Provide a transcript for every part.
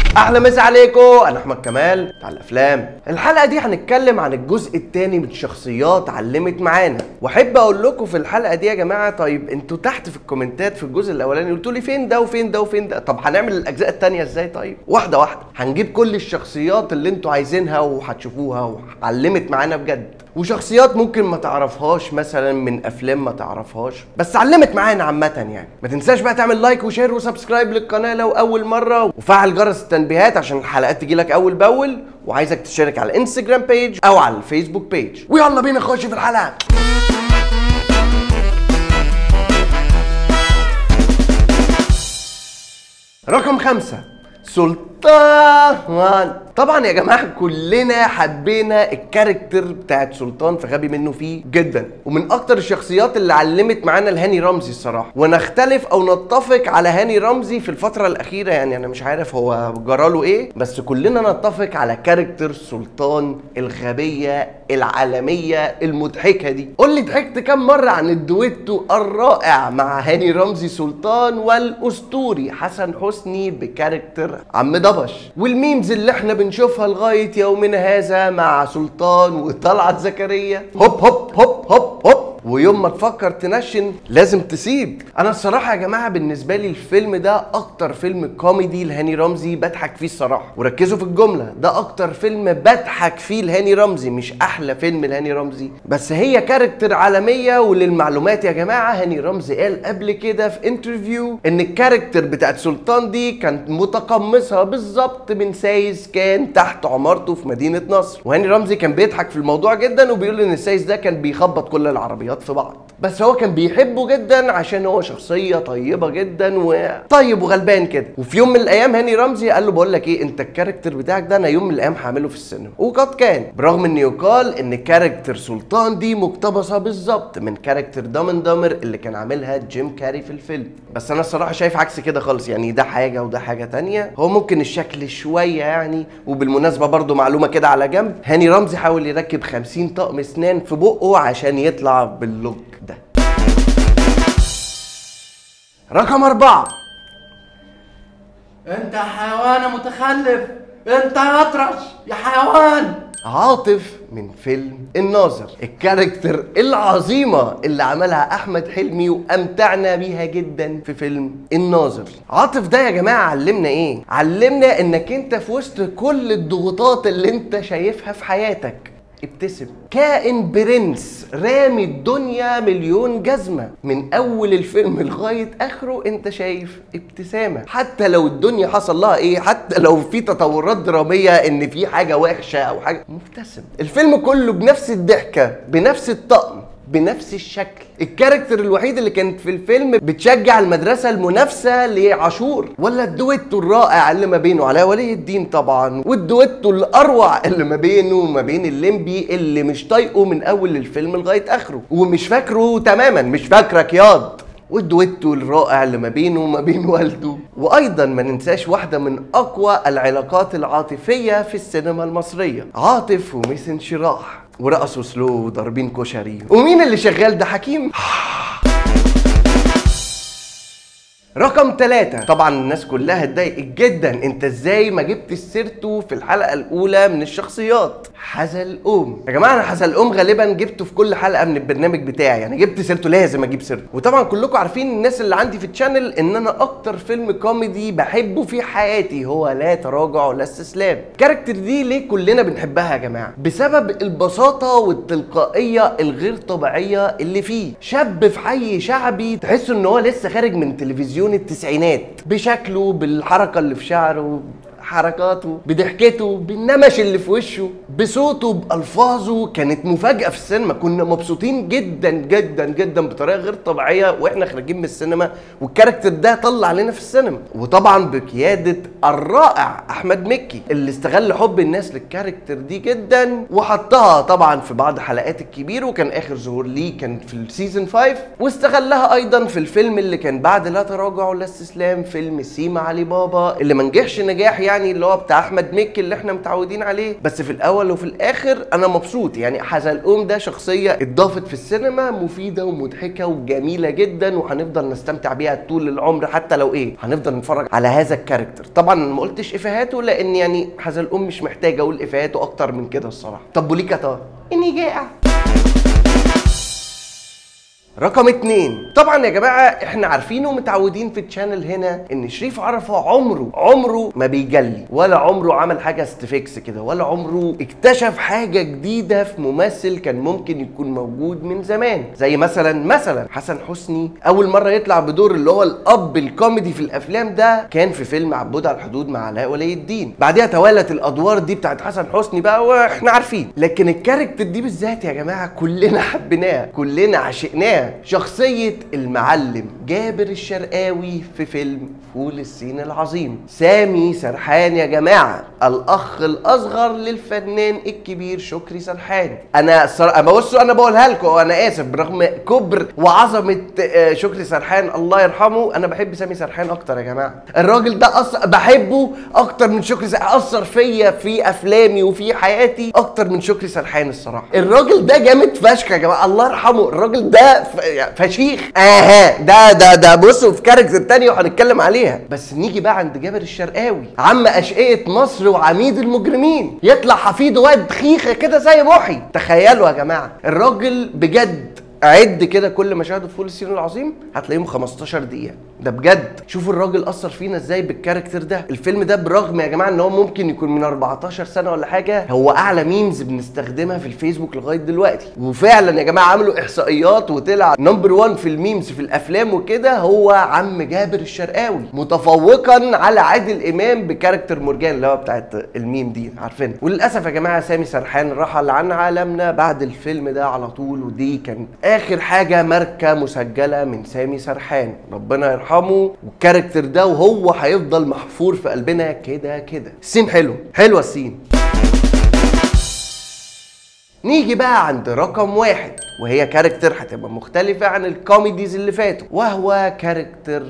احلى مسا عليكم انا احمد كمال بتاع الافلام الحلقه دي هنتكلم عن الجزء الثاني من شخصيات علمت معانا واحب اقول لكم في الحلقه دي يا جماعه طيب انتوا تحت في الكومنتات في الجزء الاولاني قلتوا لي فين ده وفين ده وفين ده طب هنعمل الاجزاء الثانيه ازاي طيب واحده واحده هنجيب كل الشخصيات اللي انتوا عايزينها وهتشوفوها وعلمت معانا بجد وشخصيات ممكن ما تعرفهاش مثلا من افلام ما تعرفهاش بس علمت معانا عامه يعني ما تنساش بقى تعمل لايك وشير وسبسكرايب للقناه لو اول مره وفعل جرس التنبيهات عشان الحلقات تجيلك اول باول وعايزك تشترك على الانستجرام بيج او على الفيسبوك بيج ويلا بينا نخش في الحلقه رقم خمسة سلطان طبعا يا جماعه كلنا حبينا الكاركتر بتاعت سلطان في غبي منه فيه جدا ومن اكتر الشخصيات اللي علمت معانا الهاني رمزي الصراحه ونختلف او نتفق على هاني رمزي في الفتره الاخيره يعني انا مش عارف هو جراله ايه بس كلنا نتفق على كاركتر سلطان الغبيه العالميه المضحكه دي قول لي ضحكت كام مره عن الدويتو الرائع مع هاني رمزي سلطان والاسطوري حسن حسني بكاركتر عم دبش والميمز اللي احنا بنشوفها لغايه يومنا هذا مع سلطان وطلعت زكريا هوب هوب هوب هوب هوب ويوم ما تفكر تنشن لازم تسيب انا الصراحه يا جماعه بالنسبه لي الفيلم ده اكتر فيلم كوميدي لهاني رمزي بضحك فيه الصراحه وركزوا في الجمله ده اكتر فيلم بضحك فيه لهاني رمزي مش احلى فيلم لهاني رمزي بس هي كاركتر عالميه وللمعلومات يا جماعه هاني رمزي قال قبل كده في انترفيو ان الكاركتر بتاعت سلطان دي كانت متقمصها بالظبط من سايس كان تحت عمارته في مدينه نصر وهاني رمزي كان بيضحك في الموضوع جدا وبيقول ان السايس ده كان بيخبط كل العربيات في بعض بس هو كان بيحبه جدا عشان هو شخصيه طيبه جدا وطيب وغلبان كده وفي يوم من الايام هاني رمزي قال له بقول لك ايه انت الكاركتر بتاعك ده انا يوم من الايام هعمله في السينما وقد كان برغم ان يقال ان كاركتر سلطان دي مقتبسه بالظبط من كاركتر دامن دامر اللي كان عاملها جيم كاري في الفيلم بس انا الصراحه شايف عكس كده خالص يعني ده حاجه وده حاجه تانية هو ممكن الشكل شويه يعني وبالمناسبه برضو معلومه كده على جنب هاني رمزي حاول يركب 50 طقم اسنان في بقه عشان يطلع باللوك ده رقم أربعة انت حيوان يا متخلف انت اطرش يا حيوان عاطف من فيلم الناظر الكاركتر العظيمة اللي عملها أحمد حلمي وأمتعنا بيها جدا في فيلم الناظر عاطف ده يا جماعة علمنا إيه؟ علمنا إنك أنت في وسط كل الضغوطات اللي أنت شايفها في حياتك ابتسم كائن برنس رامي الدنيا مليون جزمة من أول الفيلم لغاية آخره أنت شايف ابتسامة حتى لو الدنيا حصل لها إيه حتى لو في تطورات درامية إن في حاجة وحشة أو حاجة مبتسم الفيلم كله بنفس الضحكة بنفس الطقم بنفس الشكل الكاركتر الوحيد اللي كانت في الفيلم بتشجع المدرسة المنافسة لعاشور ولا الدويتو الرائع اللي ما بينه علاء ولي الدين طبعا والدويتو الأروع اللي ما بينه وما بين الليمبي اللي مش طايقه من أول الفيلم لغاية آخره ومش فاكره تماما مش فاكرك ياض والدويتو الرائع اللي ما بينه وما بين والده وايضا ما ننساش واحده من اقوى العلاقات العاطفيه في السينما المصريه عاطف وميسن شراح ورقصوا سلو وضاربين كشري ومين اللي شغال ده حكيم رقم ثلاثة طبعا الناس كلها اتضايقت جدا انت ازاي ما جبتش سيرته في الحلقة الاولى من الشخصيات حزلقوم يا جماعة انا حزلقوم غالبا جبته في كل حلقة من البرنامج بتاعي يعني جبت سيرته لازم اجيب سيرته وطبعا كلكم عارفين الناس اللي عندي في الشانل ان انا اكتر فيلم كوميدي بحبه في حياتي هو لا تراجع ولا استسلام كاركتر دي ليه كلنا بنحبها يا جماعة بسبب البساطة والتلقائية الغير طبيعية اللي فيه شاب في حي شعبي تحس ان هو لسه خارج من تلفزيون تلفزيون التسعينات بشكله بالحركه اللي في شعره حركاته بضحكته بالنمش اللي في وشه بصوته بألفاظه كانت مفاجأة في السينما كنا مبسوطين جدا جدا جدا بطريقة غير طبيعية واحنا خارجين من السينما والكاركتر ده طلع علينا في السينما وطبعا بقيادة الرائع أحمد مكي اللي استغل حب الناس للكاركتر دي جدا وحطها طبعا في بعض حلقات الكبير وكان آخر ظهور ليه كان في السيزون 5 واستغلها أيضا في الفيلم اللي كان بعد لا تراجع ولا استسلام فيلم سيما علي بابا اللي ما نجحش نجاح يعني يعني اللي هو بتاع احمد مكي اللي احنا متعودين عليه بس في الاول وفي الاخر انا مبسوط يعني حزلقوم ده شخصيه اتضافت في السينما مفيده ومضحكه وجميله جدا وهنفضل نستمتع بيها طول العمر حتى لو ايه هنفضل نتفرج على هذا الكاركتر طبعا أنا ما قلتش افيهاته لان يعني حزلقوم مش محتاج اقول افيهاته اكتر من كده الصراحه طب وليك يا طه اني جائع رقم اتنين طبعا يا جماعه احنا عارفين ومتعودين في الشانل هنا ان شريف عرفه عمره عمره ما بيجلي ولا عمره عمل حاجه استفيكس كده ولا عمره اكتشف حاجه جديده في ممثل كان ممكن يكون موجود من زمان زي مثلا مثلا حسن حسني اول مره يطلع بدور اللي هو الاب الكوميدي في الافلام ده كان في فيلم عبود على الحدود مع علاء ولي الدين بعدها توالت الادوار دي بتاعت حسن حسني بقى واحنا عارفين لكن الكاركتر دي بالذات يا جماعه كلنا حبيناها كلنا عشقناها شخصية المعلم جابر الشرقاوي في فيلم فول الصين العظيم سامي سرحان يا جماعة الأخ الأصغر للفنان الكبير شكري سرحان أنا الصراحة بصوا أنا بقولها لكم أنا آسف برغم كبر وعظمة آه، شكري سرحان الله يرحمه أنا بحب سامي سرحان أكتر يا جماعة الراجل ده أص... بحبه أكتر من شكري سرحان أثر فيا في أفلامي وفي حياتي أكتر من شكري سرحان الصراحة الراجل ده جامد فشخ يا جماعة الله يرحمه الراجل ده ف... يعني فشيخ اها ده ده ده بصوا في كاركتر تانية وهنتكلم عليها بس نيجي بقى عند جابر الشرقاوي عم اشقية مصر وعميد المجرمين يطلع حفيده واد خيخة كده زي محي تخيلوا يا جماعة الراجل بجد عد كده كل مشاهده في فول الصين العظيم هتلاقيهم 15 دقيقة ده بجد شوفوا الراجل أثر فينا ازاي بالكاركتر ده الفيلم ده برغم يا جماعة ان هو ممكن يكون من 14 سنة ولا حاجة هو أعلى ميمز بنستخدمها في الفيسبوك لغاية دلوقتي وفعلا يا جماعة عملوا إحصائيات وطلع نمبر 1 في الميمز في الأفلام وكده هو عم جابر الشرقاوي متفوقا على عادل إمام بكاركتر مرجان اللي هو بتاعت الميم دي عارفين وللأسف يا جماعة سامي سرحان رحل عن عالمنا بعد الفيلم ده على طول ودي كانت اخر حاجه ماركه مسجله من سامي سرحان ربنا يرحمه والكاركتر ده وهو هيفضل محفور في قلبنا كده كده السين حلو حلوه السين نيجي بقى عند رقم واحد وهي كاركتر هتبقى مختلفة عن الكوميديز اللي فاتوا وهو كاركتر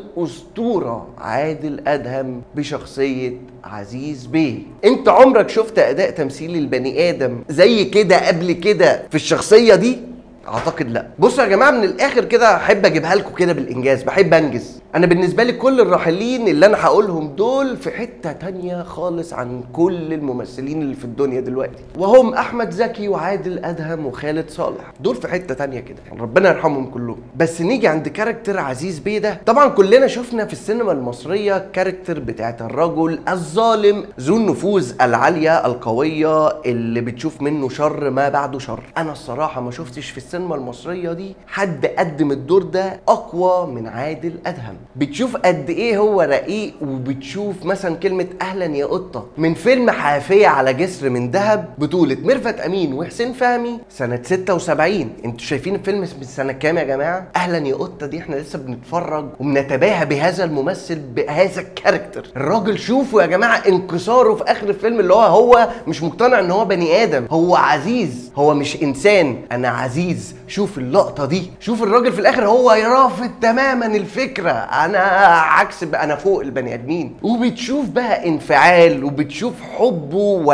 الأسطورة عادل أدهم بشخصية عزيز بيه انت عمرك شفت أداء تمثيلي البني آدم زي كده قبل كده في الشخصية دي اعتقد لا بصوا يا جماعه من الاخر كده احب اجيبها لكم كده بالانجاز بحب انجز انا بالنسبه لي كل الراحلين اللي انا هقولهم دول في حته تانية خالص عن كل الممثلين اللي في الدنيا دلوقتي وهم احمد زكي وعادل ادهم وخالد صالح دول في حته تانية كده يعني ربنا يرحمهم كلهم بس نيجي عند كاركتر عزيز بيه ده طبعا كلنا شفنا في السينما المصريه كاركتر بتاعت الرجل الظالم ذو النفوذ العاليه القويه اللي بتشوف منه شر ما بعده شر انا الصراحه ما شفتش في السينما المصريه دي حد قدم الدور ده اقوى من عادل ادهم بتشوف قد ايه هو رقيق وبتشوف مثلا كلمه اهلا يا قطه من فيلم حافيه على جسر من ذهب بطوله ميرفت امين وحسين فهمي سنه 76 انتوا شايفين الفيلم من سنه كام يا جماعه اهلا يا قطه دي احنا لسه بنتفرج وبنتباهى بهذا الممثل بهذا الكاركتر الراجل شوفوا يا جماعه انكساره في اخر الفيلم اللي هو هو مش مقتنع ان هو بني ادم هو عزيز هو مش انسان انا عزيز شوف اللقطه دي شوف الراجل في الاخر هو يرافض تماما الفكره انا عكس بقى انا فوق البني ادمين وبتشوف بقى انفعال وبتشوف حبه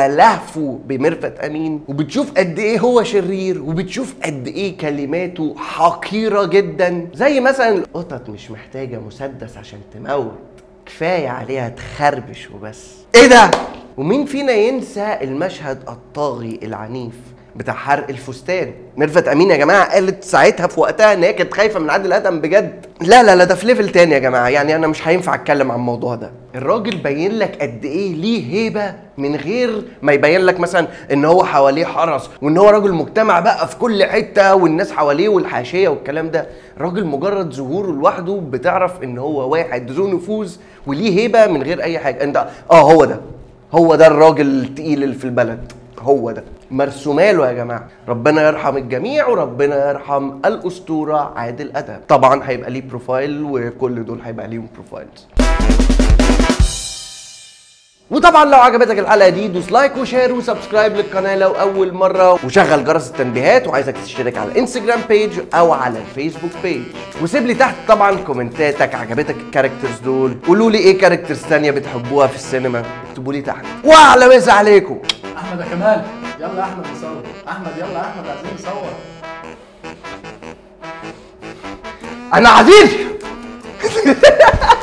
ولهفه بميرفت امين وبتشوف قد ايه هو شرير وبتشوف قد ايه كلماته حقيره جدا زي مثلا القطط مش محتاجه مسدس عشان تموت كفايه عليها تخربش وبس ايه ده ومين فينا ينسى المشهد الطاغي العنيف بتاع حرق الفستان ميرفت امين يا جماعه قالت ساعتها في وقتها ان هي كانت خايفه من عادل ادم بجد لا لا لا ده في ليفل تاني يا جماعه يعني انا مش هينفع اتكلم عن الموضوع ده الراجل باين لك قد ايه ليه هيبه من غير ما يبين لك مثلا ان هو حواليه حرس وان هو راجل مجتمع بقى في كل حته والناس حواليه والحاشيه والكلام ده راجل مجرد ظهوره لوحده بتعرف ان هو واحد ذو نفوذ وليه هيبه من غير اي حاجه انت اه هو ده هو ده الراجل التقيل اللي في البلد هو ده مرسوماله يا جماعه ربنا يرحم الجميع وربنا يرحم الاسطوره عادل ادهم طبعا هيبقى ليه بروفايل وكل دول هيبقى ليهم بروفايلز وطبعا لو عجبتك الحلقه دي دوس لايك وشير وسبسكرايب للقناه لو اول مره وشغل جرس التنبيهات وعايزك تشترك على الانستجرام بيج او على الفيسبوك بيج وسيب لي تحت طبعا كومنتاتك عجبتك الكاركترز دول قولوا لي ايه كاركترز تانية بتحبوها في السينما اكتبوا لي تحت واعلى مسا عليكم احمد يا كمال يلا يا احمد نصور احمد يلا يا احمد عايزين نصور انا عزيز